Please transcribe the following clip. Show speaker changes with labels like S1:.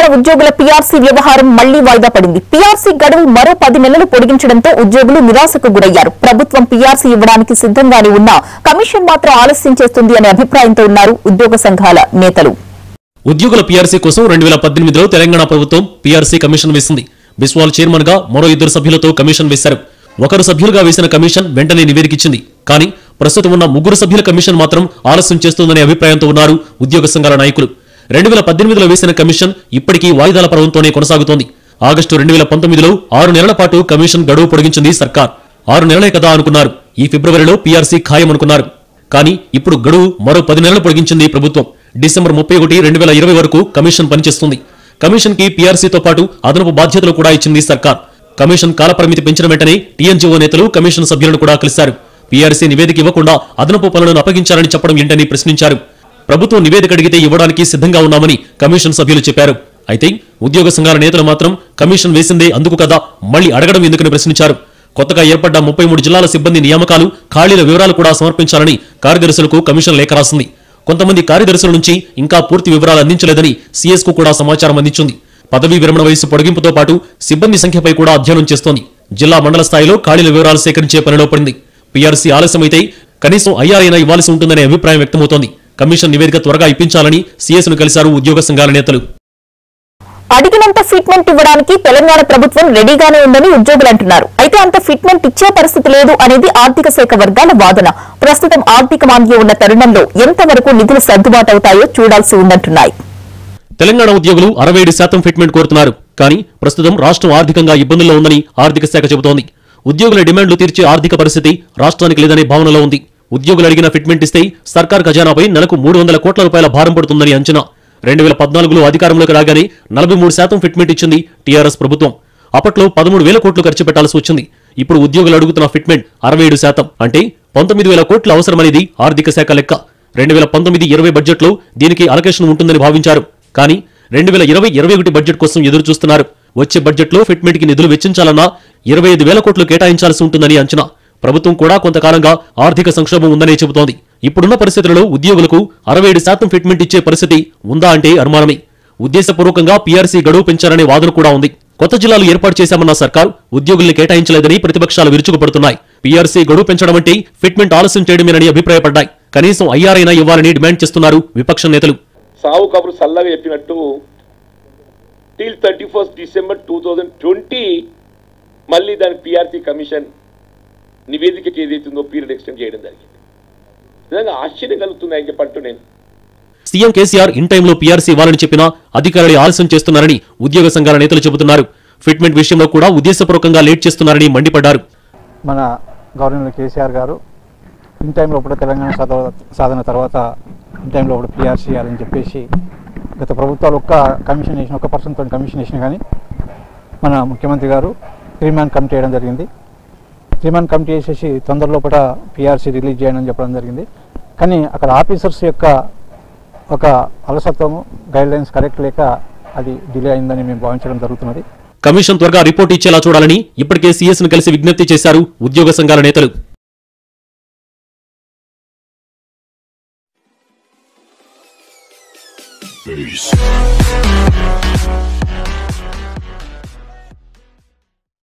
S1: ఉద్యోగుల పీఆర్సీ వ్యవహారం మళ్లీ వాయిదా పడింది పీఆర్సీ గడువు మరో పది నెలలు పొడిగించడంతో ఉద్యోగులు నిరాశకు గురయ్యారు ప్రభుత్వం పీఆర్సీ ఇవ్వడానికి సిద్ధంగానే ఉన్నా కమిషన్ మాత్రం ఆలస్యం చేస్తుంది అనే అభిప్రాయంతో ఉన్నారు ఉద్యోగ సంఘాల నేతలు
S2: ఉద్యోగుల పీఆర్సీ కోసం రెండు వేల పద్దెనిమిదిలో తెలంగాణ ప్రభుత్వం పీఆర్సీ కమిషన్ వేసింది బిస్వాల్ చైర్మన్ గా మరో ఇద్దరు సభ్యులతో కమిషన్ వేశారు ఒకరు సభ్యులుగా వేసిన కమిషన్ వెంటనే నివేదికిచ్చింది కానీ ప్రస్తుతం ఉన్న ముగ్గురు సభ్యుల కమిషన్ మాత్రం ఆలస్యం చేస్తుందనే అభిప్రాయంతో ఉన్నారు ఉద్యోగ సంఘాల నాయకులు రెండు వేల పద్దెనిమిదిలో వేసిన కమిషన్ ఇప్పటికీ వాయిదాల పర్వంతోనే కొనసాగుతోంది ఆగస్టు రెండు వేల పంతొమ్మిదిలో ఆరు నెలల పాటు కమిషన్ గడువు పొడిగించింది సర్కార్ ఆరు నెలలే కదా అనుకున్నారు ఈ ఫిబ్రవరిలో పీఆర్సీ ఖాయం అనుకున్నారు కానీ ఇప్పుడు గడువు మరో పది నెలలు పొడిగించింది ప్రభుత్వం డిసెంబర్ ముప్పై ఒకటి రెండు వేల ఇరవై వరకు కమిషన్ పనిచేస్తుంది కమిషన్ కి పీఆర్సీతో పాటు అదనపు బాధ్యతలు కూడా ఇచ్చింది సర్కార్ కమిషన్ కాలపరిమితి పెంచిన వెంటనే టీఎన్జీఓ నేతలు కమిషన్ సభ్యులను కూడా కలిశారు పీఆర్సీ నివేదిక ఇవ్వకుండా అదనపు పనులను అప్పగించారని చెప్పడం ఏంటని ప్రశ్నించారు ప్రభుత్వం నివేదిక అడిగితే ఇవ్వడానికి సిద్ధంగా ఉన్నామని కమిషన్ సభ్యులు చెప్పారు అయితే ఉద్యోగ సంఘాల నేతలు మాత్రం కమిషన్ వేసిందే అందుకు కదా మళ్లీ అడగడం ఎందుకని ప్రశ్నించారు కొత్తగా ఏర్పడ్డ ముప్పై మూడు జిల్లాల సిబ్బంది నియామకాలు ఖాళీల వివరాలు కూడా సమర్పించాలని కార్యదర్శులకు కమిషన్ లేఖ రాసింది కొంతమంది కార్యదర్శుల నుంచి ఇంకా పూర్తి వివరాలు అందించలేదని సీఎస్ కు కూడా సమాచారం అందించింది పదవీ విరమణ వయసు పొడిగింపుతో పాటు సిబ్బంది సంఖ్యపై కూడా అధ్యయనం చేస్తోంది జిల్లా మండల స్థాయిలో ఖాళీల వివరాలు సేకరించే పనిలో పడింది పీఆర్సీ ఆలస్యమైతే కనీసం ఐఆర్ఐనా ఇవ్వాల్సి ఉంటుందనే అభిప్రాయం వ్యక్తమవుతోంది కమిషన్ నివేదిక త్వరగా ఇప్పించాలని సీఎస్ ను కలిశారు ఉద్యోగ సంఘాల నేతలు
S1: అడిగినంత ఫిట్మెంట్ ఇవ్వడానికి తెలంగాణ ప్రభుత్వం రెడీగానే ఉందని ఉద్యోగులు అంటున్నారు అయితే అంత ఫిట్మెంట్ ఇచ్చే పరిస్థితి లేదు అనేది ఆర్థిక శాఖ వర్గాల వాదన ప్రస్తుతం ఆర్థిక మాంద్యం ఉన్న తరుణంలో ఎంతవరకు నిధులు సర్దుబాటు అవుతాయో చూడాల్సి ఉందంటున్నాయి
S2: తెలంగాణ ఉద్యోగులు అరవై ఏడు శాతం ఫిట్మెంట్ కోరుతున్నారు కానీ ప్రస్తుతం రాష్ట్రం ఆర్థికంగా ఇబ్బందుల్లో ఉందని ఆర్థిక శాఖ చెబుతోంది ఉద్యోగుల డిమాండ్లు తీర్చే ఆర్థిక పరిస్థితి రాష్ట్రానికి లేదనే భావనలో ఉంది ఉద్యోగులు అడిగిన ఫిట్మెంట్ ఇస్తే సర్కార్ ఖజానాపై నెలకు మూడు వందల కోట్ల రూపాయల భారం పడుతుందని అంచనా రెండు వేల పద్నాలుగులో అధికారంలోకి రాగానే నలభై మూడు శాతం ఫిట్మెంట్ ఇచ్చింది టీఆర్ఎస్ ప్రభుత్వం అప్పట్లో పదమూడు వేల కోట్లు ఖర్చు పెట్టాల్సి వచ్చింది ఇప్పుడు ఉద్యోగులు అడుగుతున్న ఫిట్మెంట్ అరవై ఏడు శాతం అంటే పంతొమ్మిది వేల కోట్లు అవసరమనేది ఆర్థిక శాఖ లెక్క రెండు వేల పంతొమ్మిది ఇరవై బడ్జెట్లో దీనికి అలొకేషన్ ఉంటుందని భావించారు కానీ రెండు వేల ఇరవై ఇరవై ఒకటి బడ్జెట్ కోసం ఎదురు చూస్తున్నారు వచ్చే బడ్జెట్లో ఫిట్మెంట్ కి నిధులు వెచ్చించాలన్నా ఇరవై ఐదు వేల కోట్లు కేటాయించాల్సి ఉంటుందని అంచనా ప్రభుత్వం కూడా కొంతకాలంగా ఆర్థిక సంక్షోభం ఉందనే చెబుతోంది ఇప్పుడున్న పరిస్థితులలో ఉద్యోగులకు అరవై ఏడు శాతం ఫిట్మెంట్ ఇచ్చే పరిస్థితి ఉందా అంటే అనుమానమే ఉద్దేశపూర్వకంగా పీఆర్సీ గడువు పెంచారనే వాదన కూడా ఉంది కొత్త జిల్లాలు ఏర్పాటు చేశామన్న సర్కార్ ఉద్యోగుల్ని కేటాయించలేదని ప్రతిపక్షాలు విరుచుకుపడుతున్నాయి పీఆర్సీ గడువు పెంచడం అంటే ఫిట్మెంట్ ఆలస్యం చేయడమేనని అభిప్రాయపడ్డాయి కనీసం ఐఆర్ఐనా ఇవ్వాలని డిమాండ్ చేస్తున్నారు విపక్ష నేతలు
S3: సావు కబురు సల్లగా చెప్పినట్టు till thirty first December two thousand twenty మళ్ళీ దాని పిఆర్సీ కమిషన్ నివేదికకి ఏదైతుందో పీరియడ్ ఎక్స్టెండ్ చేయడం జరిగింది నిజంగా ఆశ్చర్యం కలుగుతుంది అని చెప్పంటూ నేను
S2: సీఎం కేసీఆర్ ఇన్ టైంలో పీఆర్సీ ఇవ్వాలని చెప్పినా అధికారులు ఆలస్యం చేస్తున్నారని ఉద్యోగ సంఘాల నేతలు చెబుతున్నారు ఫిట్మెంట్ విషయంలో కూడా ఉద్దేశపూర్వకంగా లేట్ చేస్తున్నారని మండిపడ్డారు
S4: మన గవర్నర్ కేసీఆర్ గారు ఇన్ టైం లోపల తెలంగాణ సాధ- సాధన తర్వాత ఇన్ టైం లోపల పిఆర్సీ చేయాలని చెప్పేసి గత ప్రభుత్వాలు ఒక్క కమిషన్ వేసిన ఒక్క పర్సన్తో కమిషన్ వేసిన కానీ మన ముఖ్యమంత్రి గారు త్రీ మ్యాన్ కమిటీ వేయడం జరిగింది త్రీ మ్యాన్ కమిటీ వేసేసి తొందర లోపల పిఆర్సీ రిలీజ్ చేయడం చెప్పడం జరిగింది కానీ అక్కడ ఆఫీసర్స్ యొక్క ఒక అలసత్వము గైడ్ లైన్స్ కరెక్ట్ లేక అది డిలే అయిందని మేము భావించడం జరుగుతున్నది
S2: కమిషన్ త్వరగా రిపోర్ట్ ఇచ్చేలా చూడాలని ఇప్పటికే సీఎస్ ను కలిసి విజ్ఞప్తి చేశారు ఉద్యోగ సంఘాల నేతలు
S5: Peace.